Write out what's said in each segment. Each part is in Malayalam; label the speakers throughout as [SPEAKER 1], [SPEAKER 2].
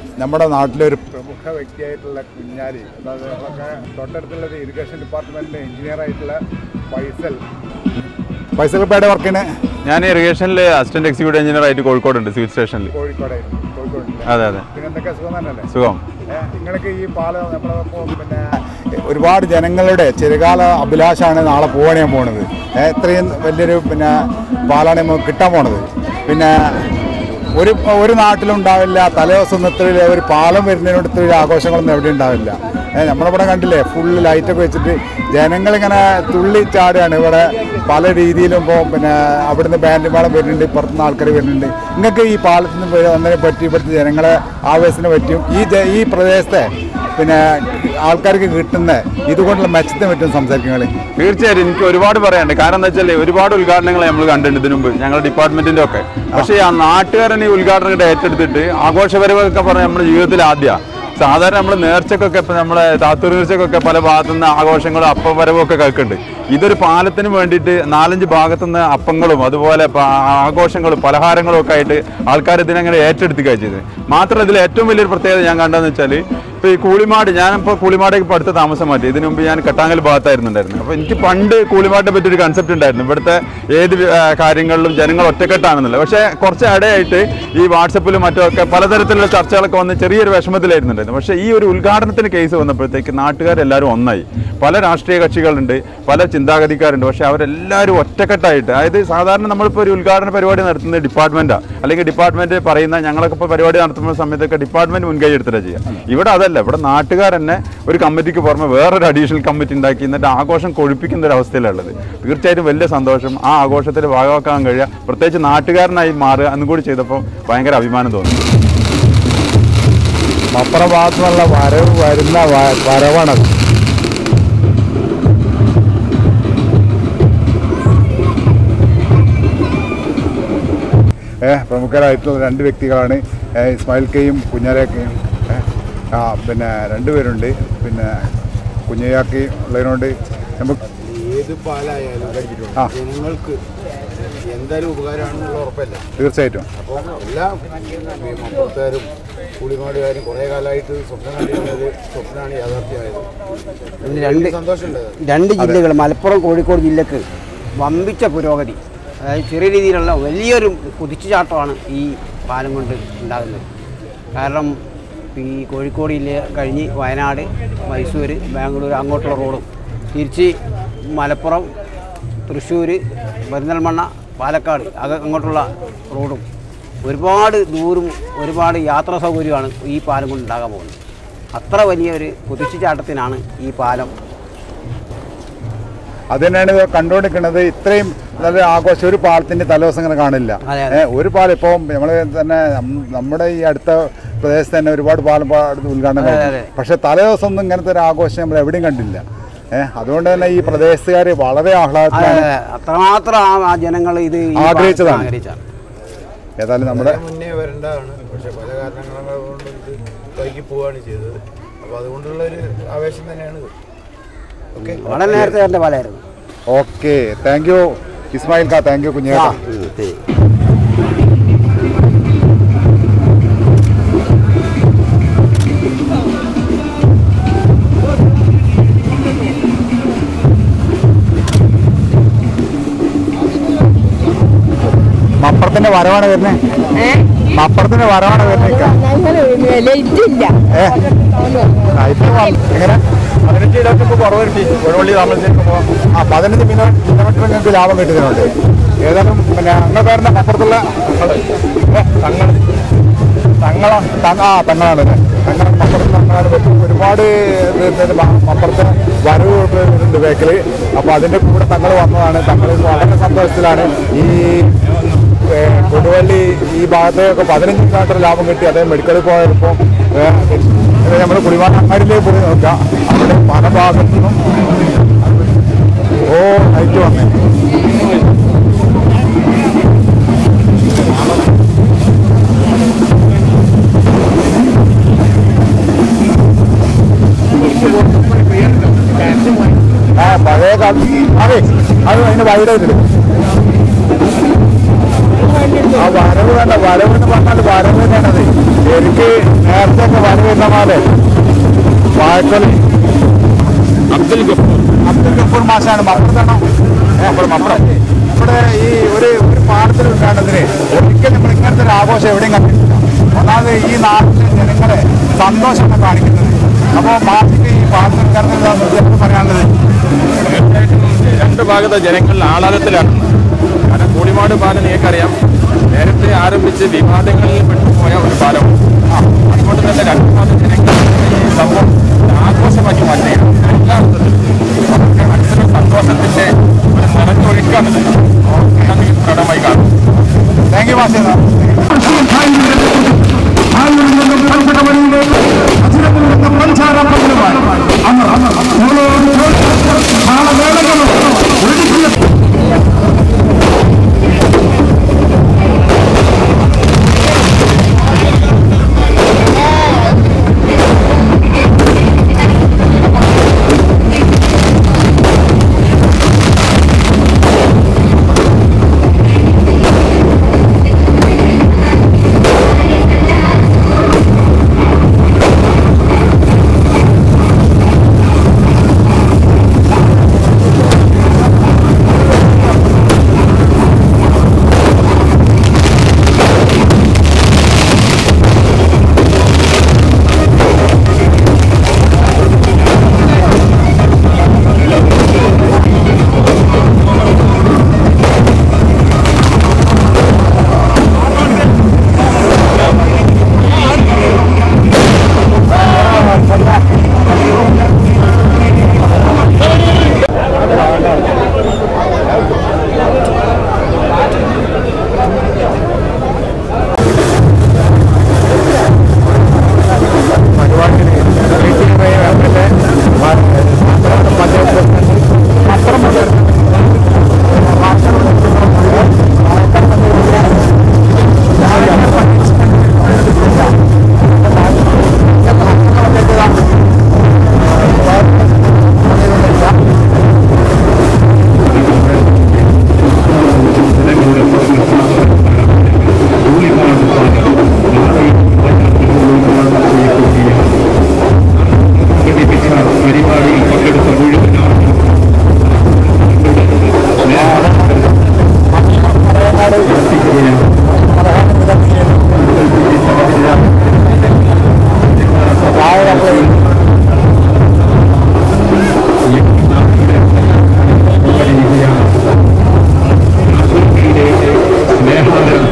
[SPEAKER 1] നമ്മുടെ നാട്ടിലെ ഒരു പ്രമുഖ വ്യക്തിയായിട്ടുള്ള കുഞ്ഞാലി അതായത് നമ്മളൊക്കെ തൊട്ടടുത്തുള്ള ഒരു ഇറിഗേഷൻ ഡിപ്പാർട്ട്മെന്റിലെ എഞ്ചിനീയർ ആയിട്ടുള്ള ഫൈസൽ ഫൈസൽ പേടെ വർക്കിന്
[SPEAKER 2] ഞാൻ ഇറിഗേഷനിൽ അസിസ്റ്റന്റ് എക്സിക്യൂട്ടീവ് എഞ്ചിനീയർ ആയിട്ട് കോഴിക്കോടുണ്ട് സിവിൽ സ്റ്റേഷനിൽ
[SPEAKER 1] കോഴിക്കോടായിരുന്നു കോഴിക്കോടില്ല
[SPEAKER 2] അതെ അതെ
[SPEAKER 1] പിന്നെ എന്തൊക്കെ സുഖം തന്നെയല്ലേ
[SPEAKER 2] സുഖം
[SPEAKER 1] ഏ, നിങ്ങൾക്ക് ഈ പാലം നമ്മളിപ്പോൾ പിന്നെ ഒരുപാട് ജനങ്ങളുടെ ചിരകാല അഭിലാഷമാണ് നാളെ പോവാണ് ഞാൻ പോണത് ഏ, ഇത്രയും വലിയൊരു പിന്നെ പാലാണ് നമുക്ക് കിട്ടാൻ പോണത് പിന്നെ ഒരു ഒരു നാട്ടിലും ഉണ്ടാവില്ല തലേദിവസം ഇത്രയിൽ ഒരു പാലം വരുന്നതിനോട് ഇത്ര ആഘോഷങ്ങളൊന്നും എവിടെ ഉണ്ടാവില്ല ഏ, നമ്മളിവിടെ കണ്ടില്ലേ ഫുള്ള് ലൈറ്റൊക്കെ വെച്ചിട്ട് ജനങ്ങളിങ്ങനെ തുള്ളി ചാടുകയാണ് ഇവിടെ പല രീതിയിലും ഇപ്പോൾ പിന്നെ അവിടുന്ന് ബാൻഡ് മേളം വരുന്നുണ്ട് പുറത്തുനിന്ന് ആൾക്കാർ വരുന്നുണ്ട് നിങ്ങൾക്ക് ഈ പാലത്തിന് വന്നതിനെ പറ്റി ഇവിടുത്തെ ജനങ്ങളെ ആവേശത്തിനെ പറ്റിയും ഈ ജ- ഈ പ്രദേശത്തെ പിന്നെ ആൾക്കാർക്ക് കിട്ടുന്ന ഇതുകൊണ്ടുള്ള മെച്ചത്തെ പറ്റും സംസാരിക്കുന്നത്
[SPEAKER 2] തീർച്ചയായിട്ടും എനിക്ക് ഒരുപാട് പറയാനുണ്ട് കാരണം എന്താ വെച്ചാൽ ഒരുപാട് ഉദ്ഘാടനങ്ങൾ നമ്മൾ കണ്ടിട്ടുണ്ട് ഇതിനു മുമ്പ് ഞങ്ങളുടെ ഡിപ്പാർട്ട്മെന്റിന്റെ ഒക്കെ പക്ഷേ ആ നാട്ടുകാരൻ ഈ ഉദ്ഘാടനം കൂടെ ഏറ്റെടുത്തിട്ട് ആഘോഷപരമൊക്കെ പറഞ്ഞാൽ നമ്മുടെ ജീവിതത്തിൽ ആദ്യമാണ് സാധാരണ നമ്മൾ നേർച്ചക്കൊക്കെ ഇപ്പം നമ്മളെ താത്തൂർ നേർച്ചക്കൊക്കെ പല ഭാഗത്തുനിന്ന് ആഘോഷങ്ങളും അപ്പവരവും ഒക്കെ കേൾക്കുന്നുണ്ട് ഇതൊരു പാലത്തിന് വേണ്ടിയിട്ട് നാലഞ്ച് ഭാഗത്തുനിന്ന് അപ്പങ്ങളും അതുപോലെ പ- ആഘോഷങ്ങളും പലഹാരങ്ങളും ഒക്കെ ആയിട്ട് ആൾക്കാർ ഇതിനങ്ങനെ ഏറ്റെടുത്തുക ചെയ്തത് മാത്രമല്ല ഇതിൽ ഏറ്റവും വലിയൊരു പ്രത്യേകത ഞാൻ കണ്ടതെന്ന് വെച്ചാൽ ഇപ്പോൾ ഈ കൂളിമാട് ഞാനിപ്പോൾ കൂളിമാടേക്ക് ഇപ്പോൾ അടുത്ത് താമസം മാറ്റി ഇതിനു മുമ്പ് ഞാൻ കട്ടാങ്കൽ ഭാഗത്തായിരുന്നുണ്ടായിരുന്നു അപ്പോൾ എനിക്ക് പണ്ട് കൂളിമാട്ടിനെ പറ്റി ഒരു കൺസെപ്റ്റ് ഉണ്ടായിരുന്നു ഇവിടുത്തെ ഏത് വി- ആ, കാര്യങ്ങളിലും ജനങ്ങൾ ഒറ്റക്കെട്ടാണെന്നുള്ളത് പക്ഷേ കുറച്ച് ഇടയായിട്ട് ഈ വാട്സപ്പിലും മറ്റുമൊക്കെ പലതരത്തിലുള്ള ചർച്ചകളൊക്കെ വന്ന് ചെറിയൊരു വിഷമത്തിലായിരുന്നുണ്ടായിരുന്നു പക്ഷേ ഈ ഒരു ഉദ്ഘാടനത്തിന് കേസ് വന്നപ്പോഴത്തേക്ക് നാട്ടുകാരെല്ലാവരും ഒന്നായി പല രാഷ്ട്രീയ കക്ഷികളുണ്ട് പല ചിന്താഗതിക്കാരുണ്ട് പക്ഷേ അവരെല്ലാവരും ഒറ്റക്കെട്ടായിട്ട് അതായത് സാധാരണ നമ്മളിപ്പോൾ ഒരു ഉദ്ഘാടന പരിപാടി നടത്തുന്നത് ഡിപ്പാർട്ട്മെൻറ്റാണ് അല്ലെങ്കിൽ ഡിപ്പാർട്ട്മെൻറ്റ് പറയുന്ന ഞങ്ങളൊക്കെ ഇപ്പോൾ പരിപാടി നടത്തുന്ന സമയത്തൊക്കെ ഡിപ്പാർട്ട്മെൻറ്റ് മുൻകൈ എടുത്തിട്ടാണ് ചെയ്യുക ഇവിടെ അതല്ല ഇവിടെ നാട്ടുകാർ തന്നെ ഒരു കമ്മിറ്റിക്ക് പുറമെ വേറൊരു അഡീഷണൽ കമ്മിറ്റി ഉണ്ടാക്കി എന്നിട്ട് ആഘോഷം കൊഴുപ്പിക്കുന്ന ഒരു അവസ്ഥയിലുള്ളത് തീർച്ചയായിട്ടും വലിയ സന്തോഷം ആ ആഘോഷത്തിൽ ഭാഗമാക്കാൻ കഴിയുക പ്രത്യേകിച്ച് നാട്ടുകാരനായി മാറുക എന്നും കൂടി ചെയ്തപ്പോൾ ഭയങ്കര അഭിമാനം തോന്നി
[SPEAKER 1] അപ്പുറ ഭാഗത്തുനിന്നുള്ള വരവ് വരുന്ന വ- വരവാണത് ഏ പ്രമുഖരായിട്ടുള്ള രണ്ട് വ്യക്തികളാണ് ഏ, ഇസ്മായിൽ കെയും കുഞ്ഞാലക്കയും ഏ, ആ പിന്നെ രണ്ടുപേരുണ്ട് പിന്നെ കുഞ്ഞയാക്കി ഉള്ളതിനോട് നമുക്ക്
[SPEAKER 3] ഏത് പാലായാലും
[SPEAKER 1] ആ.
[SPEAKER 3] ജനങ്ങൾക്ക് എന്തായാലും ഉപകാരമാണെന്നുള്ള ഉറപ്പല്ല
[SPEAKER 1] തീർച്ചയായിട്ടും
[SPEAKER 3] അപ്പോൾ എല്ലാ മപ്പുറത്തുകാരും കൂലിമാടുകാരും കുറേ കാലമായിട്ട് സ്വപ്നം കണ്ടിരുന്നത് സ്വപ്നമാണ് യാഥാർത്ഥ്യമായത്
[SPEAKER 4] ഇതിന് രണ്ട്
[SPEAKER 3] സന്തോഷമുണ്ട്
[SPEAKER 4] രണ്ട് ജില്ലകൾ മലപ്പുറം കോഴിക്കോട് ജില്ലക്ക് വമ്പിച്ച പുരോഗതി അതായത് ചെറിയ രീതിയിലുള്ള വലിയൊരു കുതിച്ചുചാട്ടമാണ് ഈ പാലം കൊണ്ട് ഉണ്ടാകുന്നത് കാരണം ഈ കോഴിക്കോട് ജില്ല കഴിഞ്ഞ് വയനാട് മൈസൂർ ബാംഗ്ലൂർ അങ്ങോട്ടുള്ള റോഡും തിരിച്ച് മലപ്പുറം തൃശ്ശൂർ പെരിന്തൽമണ്ണ പാലക്കാട് അത് അങ്ങോട്ടുള്ള റോഡും ഒരുപാട് ദൂരം ഒരുപാട് യാത്രാ സൗകര്യമാണ് ഈ പാലം കൊണ്ട് ഉണ്ടാകാൻ പോകുന്നത് അത്ര വലിയൊരു കുതിച്ചുചാട്ടത്തിനാണ് ഈ പാലം
[SPEAKER 1] അത് തന്നെയാണ് ഇത് കണ്ടുകൊണ്ടിരിക്കുന്നത് ഇത്രയും നല്ല ആഘോഷം ഒരു പാലത്തിന്റെ തലേദിവസം ഇങ്ങനെ കാണില്ല
[SPEAKER 4] അതെ, അതെ.
[SPEAKER 1] ഏ, ഒരു പാലം ഇപ്പം നമ്മൾ തന്നെ നം- നമ്മുടെ ഈ അടുത്ത പ്രദേശത്ത് തന്നെ ഒരുപാട് പാലം പാ- ഉദ്ഘാടനം
[SPEAKER 4] അതെ,
[SPEAKER 1] കഴിഞ്ഞു.
[SPEAKER 4] അതെ.
[SPEAKER 1] പക്ഷെ തലേദിവസം ഒന്നും ഇങ്ങനത്തെ ഒരു ആഘോഷം നമ്മൾ എവിടെയും കണ്ടില്ല ഏഹ് അതുകൊണ്ട് തന്നെ ഈ പ്രദേശത്തുകാർ വളരെ ആഹ്ലാദത്തിലാണ്
[SPEAKER 4] അതെ, അത്രമാത്രം ആ- ആ ജനങ്ങൾ ഇത് ഈ ഭാഗത്ത്
[SPEAKER 1] ആഗ്രഹിച്ചതാണ്.
[SPEAKER 4] ആഗ്രഹിച്ചതാണ്
[SPEAKER 1] ഏതായാലും നമ്മുടെ
[SPEAKER 3] വളരെ മുന്നേ വരേണ്ടതാണ് പക്ഷെ പല കാരണങ്ങൾ കൊണ്ട് ഇത് വൈകി പോവുകയാണ് ചെയ്തത് അപ്പോൾ അതുകൊണ്ടുള്ള ഒരു ആവേശം തന്നെയാണ് ഇത് ഓക്കെ
[SPEAKER 4] വളരെ നേരത്തെ എൻ്റെ പാലായിരുന്നു
[SPEAKER 1] ഓക്കെ താങ്ക് യു ഇസ്മായിൽ കാ താങ്ക് യു കുഞ്ഞേട്ടാ മപ്പുറത്തിന്റെ വരവാണ് വരുന്നത് മപ്പുറത്തിന്റെ വരവാണ് വരുന്നത്
[SPEAKER 5] ലൈറ്റില്ല
[SPEAKER 1] ഏ ആ, ഇപ്പൊ വ- എങ്ങനെ പതിനഞ്ച് കിലോമീറ്റർ ഇപ്പോൾ കുറവുണ്ട് കുഴവള്ളി താമസിച്ചേക്കുമ്പോൾ ആ പതിനഞ്ച് കിലോ കിലോമീറ്റർ നിങ്ങൾക്ക് ലാഭം കിട്ടുന്നുണ്ട് ഏതായാലും പിന്നെ അങ്ങനെ പേരുടെ അപ്പുറത്തുള്ള തങ്ങൾ തങ്ങള തങ്ങ ആ തങ്ങളാണ് അല്ലേ തങ്ങൾ അപ്പുറത്ത് തങ്ങളാണ് പറ്റും ഒരുപാട് ഇത് ഇത് മ- അപ്പുറത്ത് വരവ് ഉണ്ട് ബേക്കിൽ അപ്പോൾ അതിൻ്റെ കൂടെ തങ്ങൾ വന്നതാണ് തങ്ങൾ വളരെ സന്തോഷത്തിലാണ് ഈ ഏ, കൊടുവള്ളി ഈ ഭാഗത്തേക്ക് പതിനഞ്ച് കിലോമീറ്റർ ലാഭം കിട്ടി അദ്ദേഹം മെഡിക്കലിൽ പോയപ്പോൾ നമ്മൾ കുളിമാൻ അങ്ങാടിയിലേക്ക് പോയി നോക്കാം അവിടെ പല ഭാഗത്തു നിന്നും ഓ ലൈറ്റ് വന്നേ ആ പഴയ കാലം അതെ അത് അതിന് വൈഡായിട്ടുണ്ട് ആ വരവ് വേണ്ട വരവ് എന്ന് പറഞ്ഞാൽ വരവ് തന്നെയാണത് എനിക്ക് നേരത്തെ ഒക്കെ വരവ് എന്ന പോലെ വാഴക്കൊലി
[SPEAKER 2] അബ്ദുൽ ഗഫൂർ
[SPEAKER 1] അബ്ദുൽ ഗഫൂർ മാഷാണ് മപ്പുറത്താണോ മപ്പുറം മപ്പുറം ഇവിടെ ഈ ഒരു ഒരു പാടത്തിൽ ഉണ്ടാകുന്നതിന് ഒരിക്കലും നമ്മൾ ഇങ്ങനത്തെ ഒരു ആഘോഷം എവിടെയും കണ്ടിട്ടില്ല ഒന്നാമത് ഈ നാട്ടിലെ ജനങ്ങളെ സന്തോഷമാണ് കാണിക്കുന്നത് അപ്പോൾ മാറ്റിക്ക് ഈ പാടത്തിൽ കയറുന്നതാണ് പറയാനുള്ളത്
[SPEAKER 2] തീർച്ചയായിട്ടും രണ്ട് ഭാഗത്തെ ജനങ്ങൾ ആഹ്ലാദത്തിലാണ് കാരണം കൂടിമാട് പാലം നിങ്ങൾക്കറിയാം നേരത്തെ ആരംഭിച്ച് വിവാദങ്ങളിൽ പെട്ടുപോയ ഒരു പാലമാണ് അതുകൊണ്ട് തന്നെ രണ്ട് ഭാഗത്തെ ജനങ്ങൾ ഈ സംഭവം ആഘോഷമാക്കി മാറ്റുകയാണ് എല്ലാ അർത്ഥത്തിലും അവർക്ക് അക്ഷര സന്തോഷത്തിന്റെ ഒരു നിറഞ്ഞൊഴുക്കാണ് നമുക്ക് പ്രകടമായി കാണും
[SPEAKER 1] താങ്ക് യു മാഷേ
[SPEAKER 6] പരിപാടിയിൽ പങ്കെടുത്ത മുഴുവൻ സ്നേഹാദരം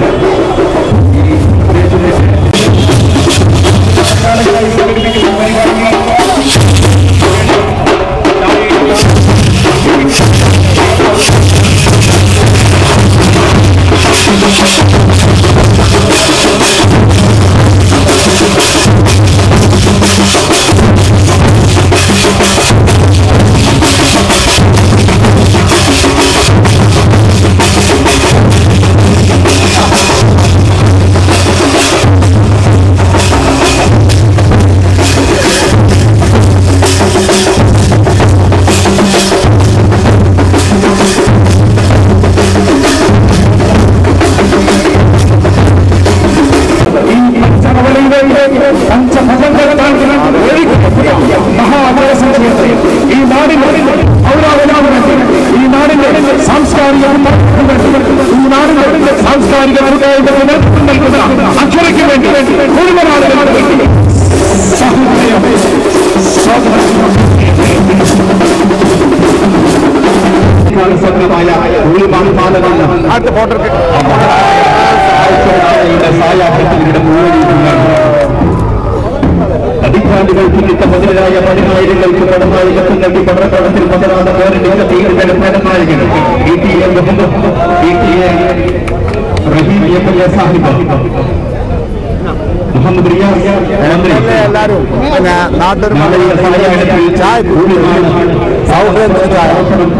[SPEAKER 6] ഈ നാടിന്റെ ഔരാവലാപനത്തിൽ ഈ നാടിന്റെ സാംസ്കാരിക ഈ നാടിന്റെ സാംസ്കാരിക നേതൃത്വം നൽകുന്ന അക്ഷരയ്ക്ക് വേണ്ടി മുഴുവൻ ആളുകൾക്ക് വേണ്ടി സഹോദരം സൗകര്യമായ ഉള്ളിമാൻ പാലമല്ല
[SPEAKER 1] അടുത്ത ഫോട്ടോ
[SPEAKER 6] സായാഹ്നത്തിലൂടെ മുഴുവൻ അധികാരികൾ പിന്നിട്ട മുതലായ പതിനായിരങ്ങൾക്ക് പടനായികത്തിൽ നൽകി പടക്കടത്തിൽ പതിനാറ് പേരുടെ തീരുടെ പടനായകൻ E T A Muhammad E T A Rahim M L A Sahib Muhammad Riyas മന്ത്രി
[SPEAKER 1] എല്ലാവരും പിന്നെ നാട്ടൊരു
[SPEAKER 6] നാളെ ഈ സായാഹ്നത്തിൽ
[SPEAKER 1] ചായ
[SPEAKER 6] ഊണിമാണ്
[SPEAKER 1] സൗഹൃദ ചായ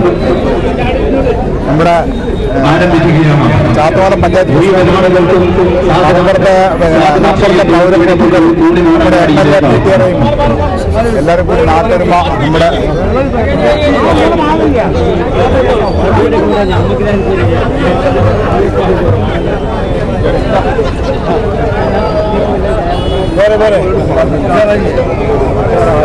[SPEAKER 1] നമ്മുടെ
[SPEAKER 6] ആരംഭിക്കുകയാണ്
[SPEAKER 1] ചാത്തോളം പഞ്ചായത്ത്
[SPEAKER 6] മുഴുവൻ ആളുകൾക്കും
[SPEAKER 1] അവിടുത്തെ നാട്ടിലെ പൗരപ്രതിനിധികൾ നമ്മുടെ M L A P T ആറേയും എല്ലാവരും കൂടി നാട്ടൊരുമ നമ്മുടെ വേറെ വേറെ